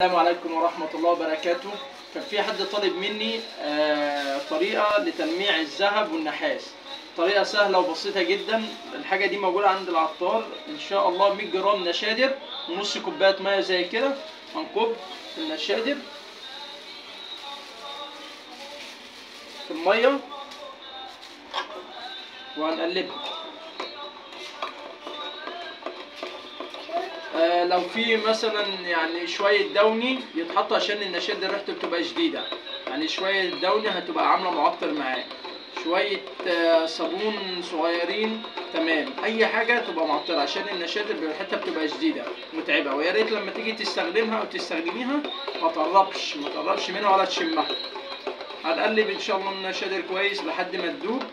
السلام عليكم ورحمة الله وبركاته كان في حد طالب مني آه، طريقة لتلميع الذهب والنحاس طريقة سهلة وبسيطة جدا الحاجة دي موجودة عند العطار إن شاء الله 100 جرام نشادر ونص كوباية مية زي كده هنكب النشادر في المية وهنقلبها آه، لو في مثلا يعني شوية دوني يتحط عشان النشاد ريحته بتبقى شديدة يعني شوية دوني هتبقى عاملة معطر معاه شوية آه، صابون صغيرين تمام أي حاجة تبقى معطرة عشان النشاد ريحتها بتبقى شديدة متعبة ويا ريت لما تيجي تستخدمها أو تستخدميها ما تقربش ما تقربش منها ولا تشمها هنقلب إن شاء الله النشادر كويس لحد ما تدوب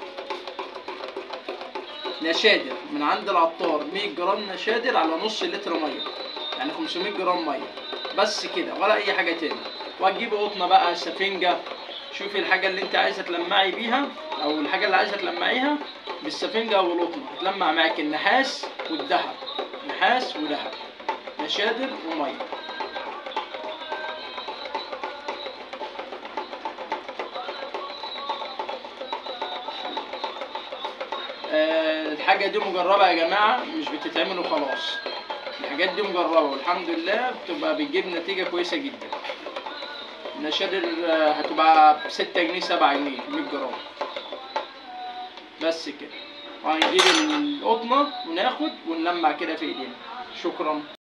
نشادر من عند العطار 100 جرام نشادر على نص لتر ميه يعني 500 جرام ميه بس كده ولا اي حاجه تاني وهتجيب قطنه بقى سفنجه شوفي الحاجه اللي انت عايزه تلمعي بيها او الحاجه اللي عايزه تلمعيها بالسفنجه او القطنه هتلمع معاك النحاس والذهب نحاس وذهب نشادر وميه آه، الحاجة دي مجربة يا جماعة مش بتتعمل وخلاص الحاجات دي مجربة والحمد لله بتبقى بتجيب نتيجة كويسة جدا النشادر آه، هتبقى بستة جنيه سبعة جنيه 100 جرام بس كده وهنجيب القطنة وناخد ونلمع كده في ايدينا شكرا